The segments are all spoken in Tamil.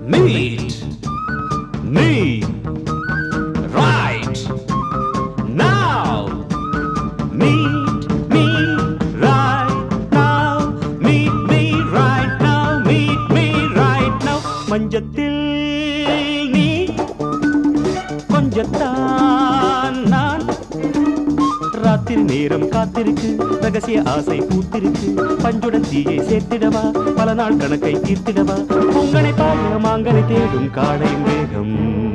meet me right now. Meet me right now. Meet me right now. Meet me right now. மஞ்சத்தில் நீ கொஞ்சத்தான் நான் ராத்திரி நேரம் காத்திருக்கு ரகசிய ஆசை பூத்திருக்கு பஞ்சுடன் தீயை சேர்த்திடவா பல நாள் கணக்கை தீர்த்திடவா உங்களை பாய மாங்கனை தேடும் காடையின் வேகம்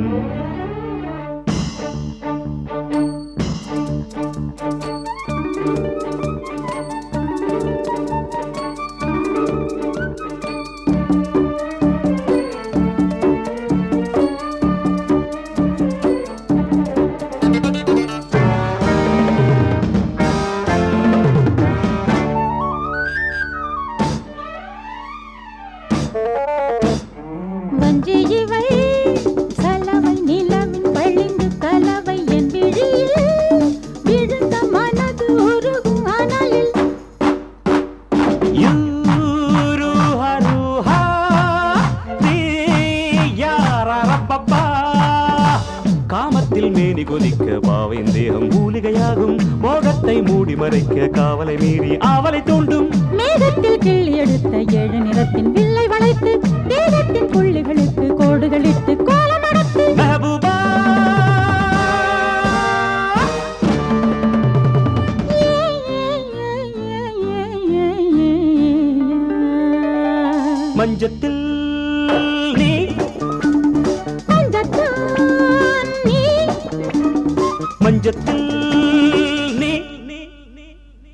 வஞ்சி இவை சலவை நிலவின் பளிங்கு கலவை என் விழியில் விழுந்த மனது உருகும் அனலில் யூருஹருஹா, தீயாரரப்பப்பா. காமத்தில் மேனி கொதிக்க பாவின் தேகம் மூலிகையாகும் மோகத்தை மூடி மறைக்க காவலை மீறி ஆவலை தூண்டும் மேகத்தில் கிள்ளி எடுத்த ஏழு நிறத்தின் வில்லை வளைத்து தேகத்தின் புள்ளிகளுக்கு கோடுகளிட்டு கோலம் அடத்து மெஹபூபா மஞ்சத்தில் நீ கொஞ்சத்தான் நீ மஞ்சத்தில் நீ நீ, நீ, நீ.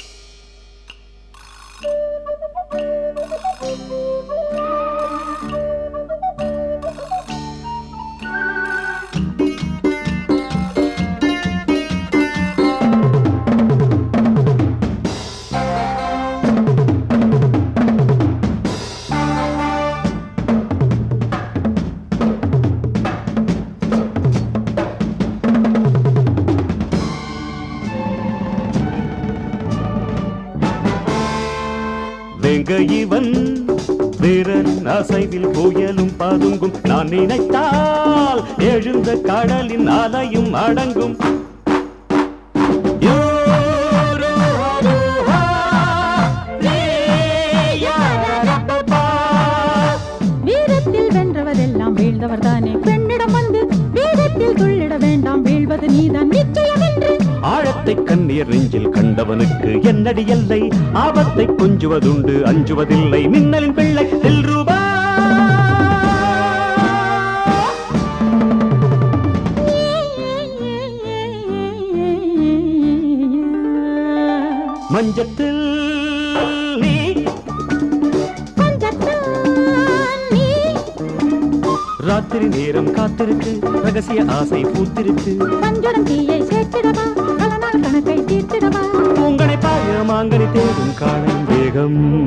வெங்க இவன் வீரன் அசைவில் புயலும் பதுங்கும் நான் நினைத்தால் எழுந்த கடலின் அலையும் அடங்கும் யூருஹருஹா, தீயாரரப்பப்பா. வீரத்தில் வென்றவரெல்லாம் வீழ்ந்தவர் தானே பெண்ணிடம் வந்து வீரத்தில் துள்ளிட வேண்டாம் வீழ்வது நீதான் நிச்சயம் என்று ஆழத்தை கண்ணீர் நெஞ்சில் கண்டவனுக்கு என்னடி எல்லை ஆபத்தை கொஞ்சுவதுண்டு அஞ்சுவதில்லை மின்னலின் பிள்ளை ரூபா மஞ்சத்தில் நீ கொஞ்சத்தான் நீ ராத்திரி நேரம் காத்திருக்கு ரகசிய ஆசை பூத்திருக்கு பஞ்சுரம் தீயை சேர்த்திடவா பல நாள் கணக்கை தீர்த்திடவா உங்களை பாய மாங்கனி தேடும் காணும் வேகம்